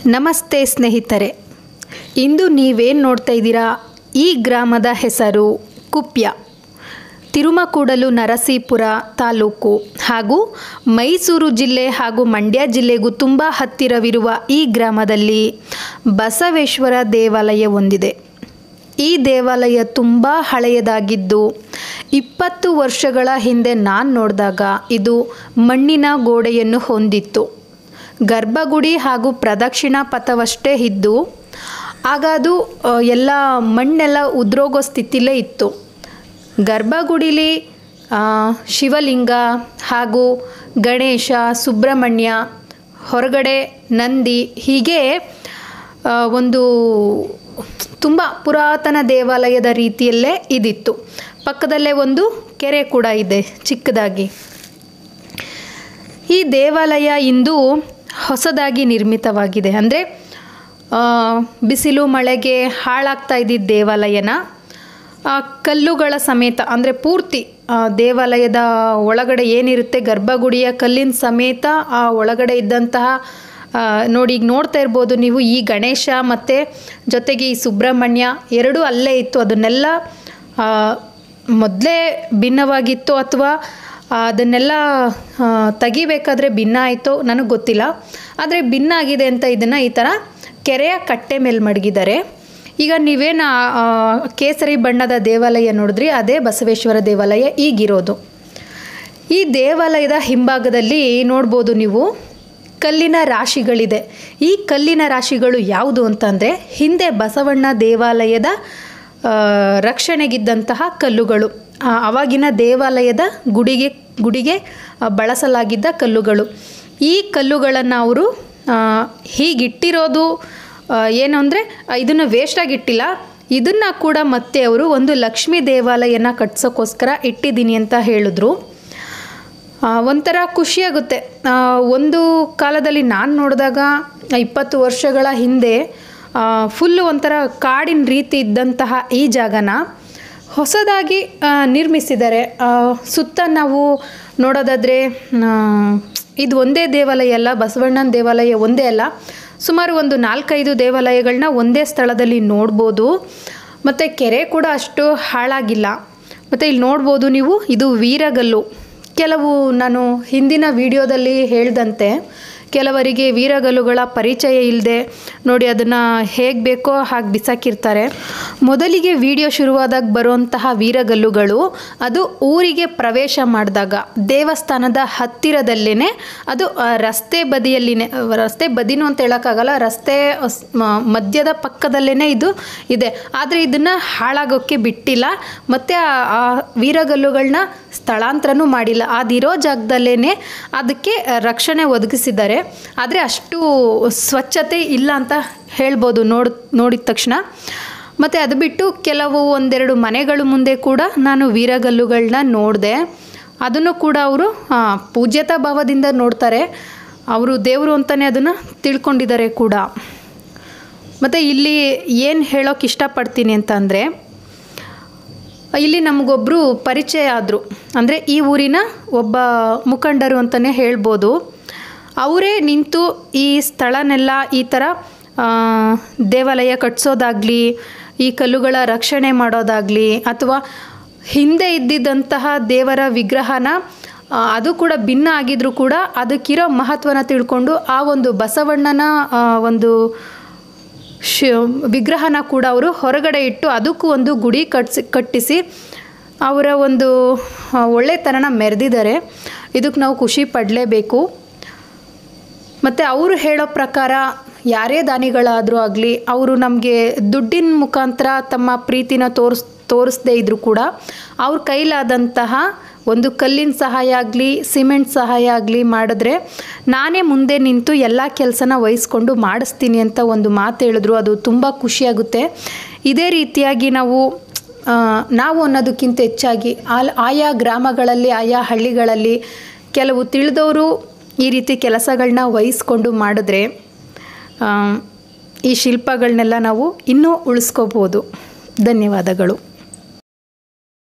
ನಮಸ್ತೆ ಸ್ನೇಹಿತರೆ ಇಂದು ನೀವೇನು ನೋಡ್ತಾ ಇದ್ದೀರಾ ಈ ಗ್ರಾಮದ ಹೆಸರು ಕುಪ್ಯ ತಿರುಮಕೂಡಲು ನರಸೀಪುರ ತಾಲೂಕು ಹಾಗೂ ಮೈಸೂರು ಜಿಲ್ಲೆ ಹಾಗೂ ಮಂಡ್ಯ ಜಿಲ್ಲೆಗೂ ತುಂಬ ಹತ್ತಿರವಿರುವ ಈ ಗ್ರಾಮದಲ್ಲಿ ಬಸವೇಶ್ವರ ದೇವಾಲಯ ಹೊಂದಿದೆ ಈ ದೇವಾಲಯ ತುಂಬ ಹಳೆಯದಾಗಿದ್ದು ಇಪ್ಪತ್ತು ವರ್ಷಗಳ ಹಿಂದೆ ನಾನು ನೋಡಿದಾಗ ಇದು ಮಣ್ಣಿನ ಗೋಡೆಯನ್ನು ಹೊಂದಿತ್ತು ಗರ್ಭಗುಡಿ ಹಾಗೂ ಪ್ರದಕ್ಷಿಣಾ ಪಥವಷ್ಟೇ ಇದ್ದು ಆಗ ಅದು ಆ, ಎಲ್ಲ ಮಣ್ಣೆಲ್ಲ ಉದ್ರೋಗೋ ಸ್ಥಿತಿಲೇ ಇತ್ತು ಗರ್ಭಗುಡಿಲಿ ಆ, ಶಿವಲಿಂಗ ಹಾಗೂ ಗಣೇಶ ಸುಬ್ರಹ್ಮಣ್ಯ ಹೊರಗಡೆ ನಂದಿ ಹೀಗೆ ಆ, ಒಂದು ತುಂಬ ಪುರಾತನ ದೇವಾಲಯದ ರೀತಿಯಲ್ಲೇ ಇದಿತ್ತು ಪಕ್ಕದಲ್ಲೇ ಒಂದು ಕೆರೆ ಕೂಡ ಇದೆ ಚಿಕ್ಕದಾಗಿ ಈ ದೇವಾಲಯ ಇಂದು ಹೊಸದಾಗಿ ನಿರ್ಮಿತವಾಗಿದೆ ಅಂದರೆ ಬಿಸಿಲು ಮಳೆಗೆ ಹಾಳಾಗ್ತಾ ಇದ್ದಿದ್ದ ದೇವಾಲಯನ ಆ, ಕಲ್ಲುಗಳ ಸಮೇತ ಅಂದರೆ ಪೂರ್ತಿ ಆ, ದೇವಾಲಯದ ಒಳಗಡೆ ಏನಿರುತ್ತೆ ಗರ್ಭಗುಡಿಯ ಕಲ್ಲಿನ ಸಮೇತ ಆ ಒಳಗಡೆ ಇದ್ದಂತಹ ಆ, ನೋಡಿ ಈಗ ನೋಡ್ತಾ ಇರ್ಬೋದು ನೀವು ಈ ಗಣೇಶ ಮತ್ತು ಜೊತೆಗೆ ಈ ಸುಬ್ರಹ್ಮಣ್ಯ ಎರಡೂ ಅಲ್ಲೇ ಇತ್ತು ಅದನ್ನೆಲ್ಲ ಮೊದಲೇ ಭಿನ್ನವಾಗಿತ್ತು ಅಥವಾ ಅದನ್ನೆಲ್ಲ ಆ, ತೆಗಿಬೇಕಾದ್ರೆ ಭಿನ್ನ ಆಯಿತು ನನಗೆ ಗೊತ್ತಿಲ್ಲ ಆದರೆ ಭಿನ್ನ ಆಗಿದೆ ಅಂತ ಇದನ್ನು ಈ ಥರ ಕೆರೆಯ ಕಟ್ಟೆ ಮೇಲೆ ಮಡಗಿದ್ದಾರೆ ಈಗ ನೀವೇನು ಆ, ಆ, ಕೇಸರಿ ಬಣ್ಣದ ದೇವಾಲಯ ನೋಡಿದ್ರಿ ಅದೇ ಬಸವೇಶ್ವರ ದೇವಾಲಯ ಈಗಿರೋದು ಈ ದೇವಾಲಯದ ಹಿಂಭಾಗದಲ್ಲಿ ನೋಡ್ಬೋದು ನೀವು ಕಲ್ಲಿನ ರಾಶಿಗಳಿದೆ ಈ ಕಲ್ಲಿನ ರಾಶಿಗಳು ಯಾವುದು ಅಂತಂದರೆ ಹಿಂದೆ ಬಸವಣ್ಣ ದೇವಾಲಯದ ಆ, ರಕ್ಷಣೆಗಿದ್ದಂತಹ ಕಲ್ಲುಗಳು ಆ, ಆವಾಗಿನ ದೇವಾಲಯದ ಗುಡಿಗೆ ಗುಡಿಗೆ ಆ, ಬಳಸಲಾಗಿದ್ದ ಕಲ್ಲುಗಳು ಈ ಕಲ್ಲುಗಳನ್ನು ಅವರು ಹೀಗಿಟ್ಟಿರೋದು ಆ, ಏನು ಅಂದರೆ ಇದನ್ನು ವೇಸ್ಟಾಗಿ ಇಟ್ಟಿಲ್ಲ ಇದನ್ನು ಕೂಡ ಮತ್ತೆ ಅವರು ಒಂದು ಲಕ್ಷ್ಮೀ ದೇವಾಲಯನ ಕಟ್ಸೋಕ್ಕೋಸ್ಕರ ಇಟ್ಟಿದ್ದೀನಿ ಅಂತ ಹೇಳಿದ್ರು ಆ, ಒಂಥರ ಖುಷಿಯಾಗುತ್ತೆ ಆ, ಒಂದು ಕಾಲದಲ್ಲಿ ನಾನು ನೋಡಿದಾಗ ಇಪ್ಪತ್ತು ವರ್ಷಗಳ ಹಿಂದೆ ಫುಲ್ಲು ಒಂಥರ ಕಾಡಿನ ರೀತಿ ಇದ್ದಂತಹ ಈ ಜಾಗನ ಹೊಸದಾಗಿ ಆ, ನಿರ್ಮಿಸಿದ್ದಾರೆ ಆ, ಸುತ್ತ ನಾವು ನೋಡೋದಾದರೆ ಆ, ಇದು ಒಂದೇ ದೇವಾಲಯ ಅಲ್ಲ ಬಸವಣ್ಣನ ದೇವಾಲಯ ಒಂದೇ ಅಲ್ಲ ಸುಮಾರು ಒಂದು ನಾಲ್ಕೈದು ದೇವಾಲಯಗಳನ್ನ ಒಂದೇ ಸ್ಥಳದಲ್ಲಿ ನೋಡ್ಬೋದು ಮತ್ತು ಕೆರೆ ಕೂಡ ಅಷ್ಟು ಹಾಳಾಗಿಲ್ಲ ಮತ್ತು ಇಲ್ಲಿ ನೋಡ್ಬೋದು ನೀವು ಇದು ವೀರಗಲ್ಲು ಕೆಲವು ನಾನು ಹಿಂದಿನ ವಿಡಿಯೋದಲ್ಲಿ ಹೇಳ್ದಂತೆ ಕೆಲವರಿಗೆ ವೀರಗಲ್ಲುಗಳ ಪರಿಚಯ ಇಲ್ಲದೆ ನೋಡಿ ಅದನ್ನು ಹೇಗೆ ಬೇಕೋ ಹಾಗೆ ಬಿಸಾಕಿರ್ತಾರೆ ಮೊದಲಿಗೆ ವಿಡಿಯೋ ಶುರುವಾದಾಗ ಬರುವಂತಹ ವೀರಗಲ್ಲುಗಳು ಅದು ಊರಿಗೆ ಪ್ರವೇಶ ಮಾಡಿದಾಗ ದೇವಸ್ಥಾನದ ಹತ್ತಿರದಲ್ಲೇ ಅದು ಆ, ರಸ್ತೆ ಬದಿಯಲ್ಲಿನೇ ರಸ್ತೆ ಬದಿನೂ ಅಂತ ಹೇಳೋಕ್ಕಾಗಲ್ಲ ರಸ್ತೆ ಸ್- ಮ- ಮಧ್ಯದ ಪಕ್ಕದಲ್ಲೇ ಇದು ಇದೆ ಆದರೆ ಇದನ್ನು ಹಾಳಾಗೋಕ್ಕೆ ಬಿಟ್ಟಿಲ್ಲ ಮತ್ತು ಆ- ಆ ವೀರಗಲ್ಲುಗಳನ್ನ ಸ್ಥಳಾಂತರನೂ ಮಾಡಿಲ್ಲ ಅದಿರೋ ಜಾಗದಲ್ಲೇ ಅದಕ್ಕೆ ರಕ್ಷಣೆ ಒದಗಿಸಿದ್ದಾರೆ ಆದರೆ ಅಷ್ಟು ಸ್ವಚ್ಛತೆ ಇಲ್ಲ ಅಂತ ಹೇಳ್ಬೋದು ನೋಡ್ ನೋಡಿದ ತಕ್ಷಣ ಮತ್ತು ಅದು ಬಿಟ್ಟು ಕೆಲವು ಒಂದೆರಡು ಮನೆಗಳ ಮುಂದೆ ಕೂಡ ನಾನು ವೀರಗಲ್ಲುಗಳನ್ನ ನೋಡಿದೆ ಅದನ್ನು ಕೂಡ ಅವರು ಪೂಜ್ಯತಾ ಭಾವದಿಂದ ನೋಡ್ತಾರೆ ಅವರು ದೇವರು ಅಂತಲೇ ಅದನ್ನು ತಿಳ್ಕೊಂಡಿದ್ದಾರೆ ಕೂಡ ಮತ್ತು ಇಲ್ಲಿ ಏನು ಹೇಳೋಕೆ ಇಷ್ಟಪಡ್ತೀನಿ ಅಂತ ಅಂದರೆ ಇಲ್ಲಿ ನಮಗೊಬ್ಬರು ಪರಿಚಯ ಆದರು ಅಂದರೆ ಈ ಊರಿನ ಒಬ್ಬ ಮುಖಂಡರು ಅಂತಲೇ ಹೇಳ್ಬೋದು ಅವರೇ ನಿಂತು ಈ ಸ್ಥಳನೆಲ್ಲ ಈ ಥರ ಆ, ದೇವಾಲಯ ಕಟ್ಸೋದಾಗಲಿ ಈ ಕಲ್ಲುಗಳ ರಕ್ಷಣೆ ಮಾಡೋದಾಗಲಿ ಅಥವಾ ಹಿಂದೆ ಇದ್ದಿದ್ದಂತಹ ದೇವರ ವಿಗ್ರಹನ ಆ, ಅದು ಕೂಡ ಭಿನ್ನ ಆಗಿದ್ರೂ ಕೂಡ ಅದಕ್ಕಿರೋ ಮಹತ್ವನ ತಿಳ್ಕೊಂಡು ಆ ಒಂದು ಬಸವಣ್ಣನ ಆ, ಒಂದು ಶಿ ವಿಗ್ರಹನ ಕೂಡ ಅವರು ಹೊರಗಡೆ ಇಟ್ಟು ಅದಕ್ಕೂ ಒಂದು ಗುಡಿ ಕಟ್ಸಿ ಕಟ್ಟಿಸಿ ಅವರ ಒಂದು ಆ, ಒಳ್ಳೆತನನ ಮೆರೆದಿದ್ದಾರೆ ಇದಕ್ಕೆ ನಾವು ಖುಷಿ ಪಡಲೇಬೇಕು ಮತ್ತು ಅವರು ಹೇಳೋ ಪ್ರಕಾರ ಯಾರೇ ದಾನಿಗಳಾದರೂ ಆಗಲಿ ಅವರು ನಮಗೆ ದುಡ್ಡಿನ ಮುಖಾಂತರ ತಮ್ಮ ಪ್ರೀತಿನ ತೋರಿಸ್ ತೋರಿಸದೇ ಇದ್ದರೂ ಕೂಡ ಅವ್ರ ಕೈಲಾದಂತಹ ಒಂದು ಕಲ್ಲಿನ ಸಹಾಯ ಆಗಲಿ ಸಿಮೆಂಟ್ ಸಹಾಯ ಆಗಲಿ ಮಾಡಿದ್ರೆ ನಾನೇ ಮುಂದೆ ನಿಂತು ಎಲ್ಲ ಕೆಲಸನ ವಹಿಸ್ಕೊಂಡು ಮಾಡಿಸ್ತೀನಿ ಅಂತ ಒಂದು ಮಾತು ಹೇಳಿದ್ರು ಅದು ತುಂಬ ಖುಷಿಯಾಗುತ್ತೆ ಇದೇ ರೀತಿಯಾಗಿ ನಾವು ಆ, ನಾವು ಅನ್ನೋದಕ್ಕಿಂತ ಹೆಚ್ಚಾಗಿ ಆಲ್ ಆಯಾ ಗ್ರಾಮಗಳಲ್ಲಿ ಆಯಾ ಹಳ್ಳಿಗಳಲ್ಲಿ ಕೆಲವು ತಿಳಿದವರು ಈ ರೀತಿ ಕೆಲಸಗಳನ್ನ ವಹಿಸ್ಕೊಂಡು ಮಾಡಿದ್ರೆ ಆ, ಈ ಶಿಲ್ಪಗಳನ್ನೆಲ್ಲ ನಾವು ಇನ್ನೂ ಉಳಿಸ್ಕೋಬೋದು ಧನ್ಯವಾದಗಳು